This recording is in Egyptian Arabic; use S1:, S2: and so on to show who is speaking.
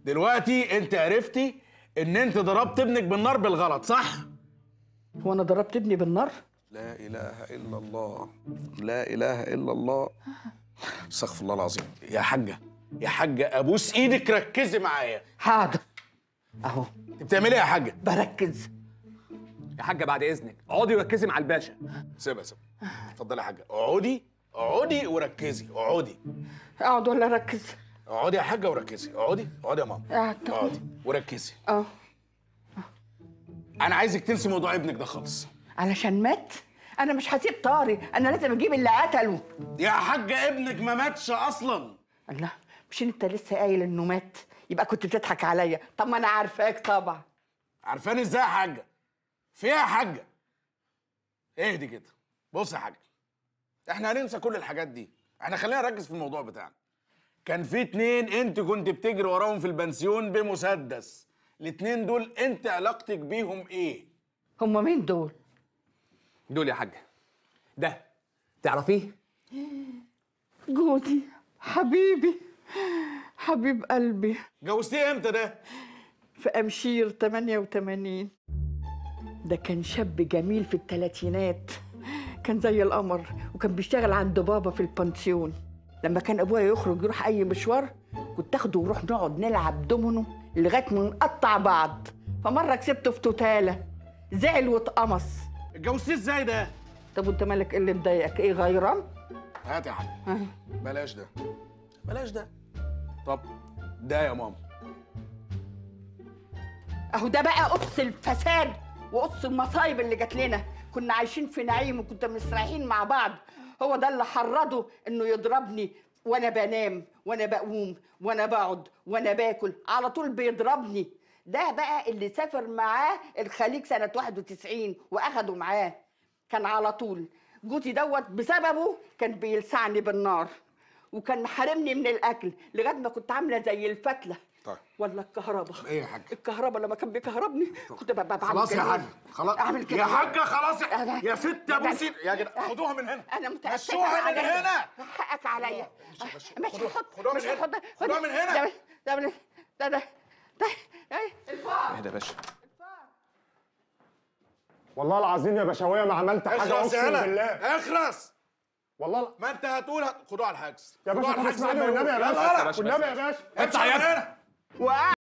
S1: دلوقتي انت عرفتي ان انت ضربت ابنك بالنار بالغلط صح
S2: هو انا ضربت ابني بالنار
S1: لا اله الا الله لا اله الا الله استغفر الله العظيم يا حاجه يا حاجه ابوس ايدك ركزي معايا
S2: حاضر اهو
S1: انت بتعملي ايه يا حاجه
S2: بركز
S3: يا حاجه بعد اذنك اقعدي وركزي مع الباشا
S1: سيبها سيبها اتفضلي يا حاجه اقعدي اقعدي وركزي اقعدي
S2: اقعد ولا اركز
S1: اقعدي يا حاجه وركزي اقعدي اقعدي يا ماما
S2: قاعد طبعا.
S1: اقعدي وركزي
S2: اه
S1: انا عايزك تنسي موضوع ابنك ده خالص
S2: علشان مات انا مش هسيب طاري انا لازم اجيب اللي قتله
S1: يا حاجه ابنك ما ماتش اصلا
S2: الله مش انت لسه قايل انه مات يبقى كنت بتضحك عليا طب ما انا عارفاك طبعا
S1: عارفاني ازاي يا حاجه فيها يا حاجه اهدي كده بص يا حاجه احنا هننسى كل الحاجات دي احنا خلينا نركز في الموضوع بتاعنا كان في اتنين انت كنت بتجري وراهم في البنسيون بمسدس الاتنين دول انت علاقتك بيهم ايه
S2: هم مين دول
S3: دول يا حاجه ده تعرفيه
S2: جوزي حبيبي حبيب قلبي
S1: جوزتيه امتى ده
S2: في أمشير 88 ده كان شاب جميل في الثلاثينات كان زي القمر وكان بيشتغل عند بابا في البنسيون لما كان ابويا يخرج يروح اي مشوار كنت اخده ونروح نقعد نلعب دومينو لغايه ما نقطع بعض فمره كسبته في توتاله زعل واتقمص
S1: اتجوزتيه ازاي ده
S2: طب وانت مالك ايه اللي مضايقك ايه غيران
S1: هات يا حاج
S2: آه.
S1: بلاش ده بلاش ده طب ده يا ماما
S2: اهو ده بقى قدس الفساد وقدس المصايب اللي جات لنا كنا عايشين في نعيم وكنا مستريحين مع بعض هو ده اللي حرضه انه يضربني وانا بنام وانا بقوم وانا بقعد وانا باكل على طول بيضربني ده بقى اللي سافر معاه الخليج سنة 91 واخده معاه كان على طول جوزي دوت بسببه كان بيلسعني بالنار وكان محرمني من الاكل لغايه ما كنت عامله زي الفتله
S1: طيب.
S2: ولا الكهرباء
S1: ايه يا حاج؟
S2: الكهرباء لما كان بيكهربني كنت ببقى بعمل
S1: خلاص يا
S2: كده.
S1: حاج خلاص
S2: اعمل كده
S1: يا حاجه خلاص يا,
S2: أنا-
S1: يا ست يا بوسي يا جدع خدوها من هنا
S2: انا متأكدة
S1: مشوها من
S2: عليا.
S1: هنا
S2: حقك عليا مش
S1: خدوها-
S2: هحط
S1: خدوها من
S2: مش
S1: هنا.
S2: هحط
S1: خدوها من هنا.
S2: ده ده ده ده ده ده إيه؟ الفار
S3: اهدى يا باشا
S4: والله العظيم يا بشوية ما عملت حاجة
S1: اخلص يا
S4: أقسم
S1: هلا
S4: بالله
S1: اخلص
S4: والله لا.
S1: ما انت هتقول هت- خدوها على الحجز
S4: يا
S1: خدوها
S4: باشا
S1: على
S4: طب
S1: الحجز
S4: اسمعني
S1: زي ما
S4: والنبي يا
S1: يقولوا.
S4: باشا
S1: يلا يلا
S4: والنبي يا باشا
S1: اطلع من هنا
S2: وقع